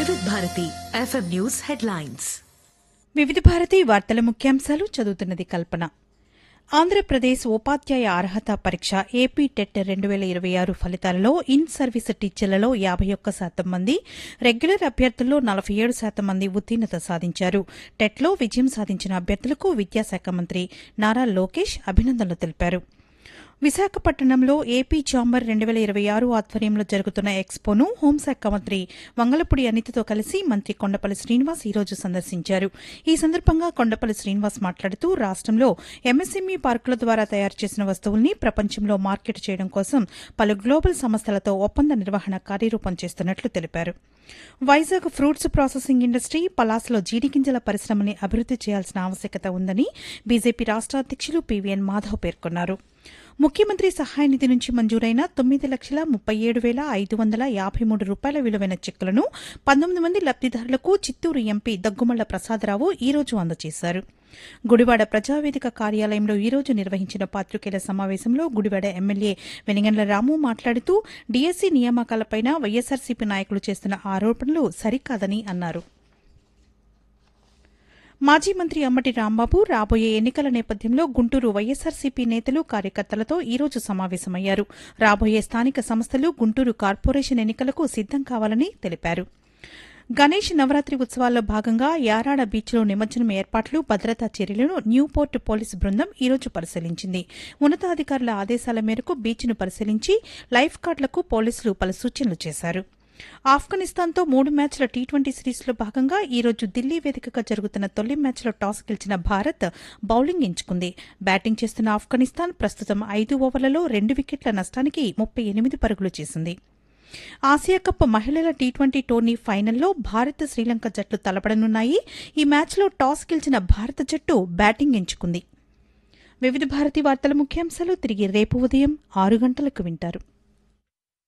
వివిధ Bharati FM news headlines వివిధ భారతి వార్తల ముఖ్యాంశాలు చదువుతున్నది కల్పన ఆంధ్రప్రదేశ్ ఉపాధ్యాయ అర్హత పరీక్ష ఏపీ టెట్ రెండు వేల ఇరవై ఆరు ఫలితాలలో ఇన్ సర్వీస్ టీచర్లలో యాభై ఒక్క శాతం మంది రెగ్యులర్ అభ్యర్థుల్లో నలభై ఏడు శాతం మంది ఉత్తీర్ణత సాధించారు టెట్లో విజయం సాధించిన అభ్యర్థులకు విద్యాశాఖ మంత్రి నారా లోకేష్ అభినందనలు తెలిపారు విశాఖపట్నంలో ఏపీ చాంబర్ రెండు వేల ఇరవై ఆరు ఆధ్వర్యంలో జరుగుతున్న ఎక్స్పోను హోంశాఖ మంత్రి వంగలపూడి అనితతో కలిసి మంత్రి కొండపల్లి శ్రీనివాస్ ఈ రోజు సందర్శించారు ఈ సందర్భంగా కొండపల్లి శ్రీనివాస్ మాట్లాడుతూ రాష్టంలో ఎంఎస్ఎంఈ పార్కుల ద్వారా తయారు చేసిన వస్తువుల్ని ప్రపంచంలో మార్కెట్ చేయడం కోసం పలు గ్లోబల్ సంస్థలతో ఒప్పంద నిర్వహణ కార్యరూపం చేస్తున్నట్లు తెలిపారు వైజాగ్ ఫ్రూట్స్ ప్రాసెసింగ్ ఇండస్ట్రీ పలాసలో జీడిగింజల పరిశ్రమని అభివృద్ది చేయాల్సిన ఆవశ్యకత ఉందని బీజేపీ రాష్ట అధ్యక్షులు పీవీఎన్ మాధవ్ పేర్కొన్నారు ముఖ్యమంత్రి సహాయ నిధి నుంచి మంజూరైన తొమ్మిది లక్షల ముప్పై ఏడు వేల ఐదు వందల యాభై మూడు రూపాయల విలువైన చెక్కులను పంతొమ్మిది మంది లబ్దిదారులకు చిత్తూరు ఎంపీ దగ్గుమళ్ల ప్రసాదరావు ఈ రోజు అందజేశారు గుడివాడ ప్రజావేదిక కార్యాలయంలో ఈ రోజు నిర్వహించిన పాత్రికేయుల సమావేశంలో గుడివాడ ఎమ్మెల్యే వెనిగండ్ల రాము మాట్లాడుతూ డీఎస్సీ నియామకాలపైన వైఎస్సార్సీపీ నాయకులు చేస్తున్న ఆరోపణలు సరికాదని అన్నారు మాజీ మంత్రి అమ్మటి రాంబాబు రాబోయే ఎన్నికల నేపథ్యంలో గుంటూరు వైఎస్సార్సీపీ నేతలు కార్యకర్తలతో ఈ రోజు సమావేశమయ్యారు రాబోయే స్థానిక సంస్థలు గుంటూరు కార్పొరేషన్ ఎన్నికలకు సిద్దం కావాలని తెలిపారు గణేష్ నవరాత్రి ఉత్సవాల్లో భాగంగా యారాడ బీచ్లో నిమజ్జనం ఏర్పాట్లు భద్రతా చర్యలను న్యూపోర్ట్ పోలీసు బృందం ఈ రోజు పరిశీలించింది ఉన్నతాధికారుల ఆదేశాల మేరకు బీచ్ను పరిశీలించి లైఫ్ గార్డులకు పోలీసులు పలు సూచనలు చేశారు ఆఫ్ఘనిస్తాన్తో మూడు మ్యాచ్ల టీ ట్వంటీ సిరీస్లో భాగంగా ఈ రోజు ఢిల్లీ వేదికగా జరుగుతున్న తొలి మ్యాచ్లో టాస్ గెలిచిన భారత్ బౌలింగ్ ఎంచుకుంది బ్యాటింగ్ చేస్తున్న ఆఫ్ఘనిస్తాన్ ప్రస్తుతం ఐదు ఓవర్లలో రెండు వికెట్ల నష్టానికి ముప్పై ఎనిమిది పరుగులు చేసింది ఆసియా కప్ మహిళల టీ ట్వంటీ టోర్నీ ఫైనల్లో భారత్ శ్రీలంక జట్లు తలపడనున్నాయి ఈ మ్యాచ్లో టాస్ గెలిచిన భారత జట్టు బ్యాటింగ్ ఎంచుకుంది వివిధ భారతి వార్తల ముఖ్యాంశాలు తిరిగి రేపు ఉదయం ఆరు గంటలకు వింటారు